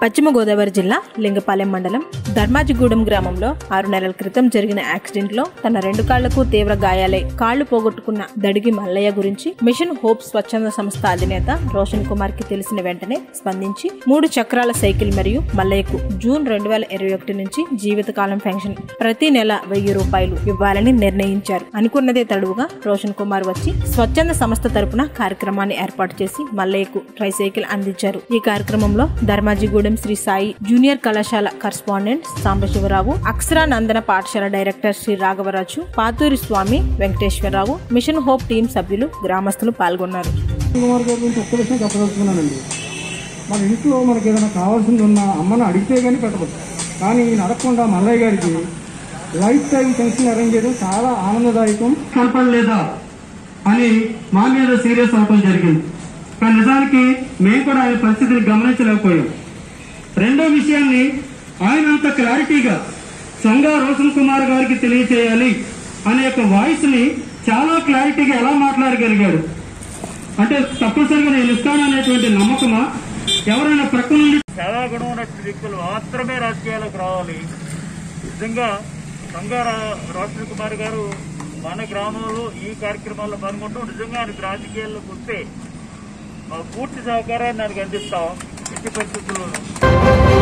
పశ్చిమ గోదావరి జిల్లా లింగపాలెం మండలం ధర్మాజిగూడెం గ్రామంలో ఆరు నెలల క్రితం జరిగిన యాక్సిడెంట్ లో తన రెండు కాళ్లకు తీవ్ర గాయాలై కాళ్లు పోగొట్టుకున్న దడిగి మల్లయ్య గురించి మిషన్ హోప్ స్వచ్ఛంద సంస్థ అధినేత రోషన్ కుమార్ కి తెలిసిన వెంటనే స్పందించి మూడు చక్రాల సైకిల్ మరియు మల్లయ్యకు జూన్ రెండు వేల ఇరవై ఒకటి నుంచి జీవితకాలం పెన్షన్ ప్రతి నెల వెయ్యి రూపాయలు ఇవ్వాలని నిర్ణయించారు అనుకున్నదే తడువుగా రోషన్ కుమార్ వచ్చి స్వచ్ఛంద సంస్థ తరపున కార్యక్రమాన్ని ఏర్పాటు చేసి మల్లయ్యకు ట్రైసైకిల్ అందించారు ఈ కార్యక్రమంలో ధర్మాజిగూడెం శ్రీ సాయి జూనియర్ కళాశాల కరస్పాండెంట్ సాంబశివరావు అక్షరానందన పాఠశాల director Sri Raghavaraju Pathuri Swamy Venkateswararao mission hope team సభ్యులు గ్రామస్తులు పాల్గొన్నారు కుమార్ గారి గురించి ఒక్క విషయం చెప్పదలుచుకున్నానండి మన ఇంట్లో మనకి ఏదైనా కావాల్సింది ఉన్నా అమ్మని అడిగితే కానీ పెట్టవచ్చు కానీ ఈయన అడగకుండా మల్లయ్య గారికి లైఫ్ టైం పెన్షన్ అరేంజ్ చేయడం చాలా ఆనందదాయకం కనపడలేదా అని మా మీద సీరియస్ అవటం జరిగింది కానీ నిజానికి మేము కూడా ఆయన పరిస్థితిని గమనించలేకపోయాం రెండో విషయాన్ని ఆయన అంత క్లారిటీగా సంగా రోషన్ కుమార్ గారికి తెలియచేయాలి అనే యొక్క వాయిస్ ని చాలా క్లారిటీగా ఎలా మాట్లాడగలిగాడు అంటే తప్పనిసరిగా నేను ఇస్తాను అనేటువంటి నమ్మకమా ఎవరైనా ప్రక్క నుండి సేవాగుణం ఉన్నటువంటి వ్యక్తులు మాత్రమే రాజకీయాలకు రావాలి నిజంగా సంగార రోషన్ కుమార్ గారు మన గ్రామంలో ఈ కార్యక్రమాల్లో పాల్గొంటూ నిజంగా ఆయనకు రాజకీయాల్లోకి వస్తే మా పూర్తి సహకారాన్ని ఆయనకు అందిస్తాం ఎట్టి పరిస్థితుల్లోనూ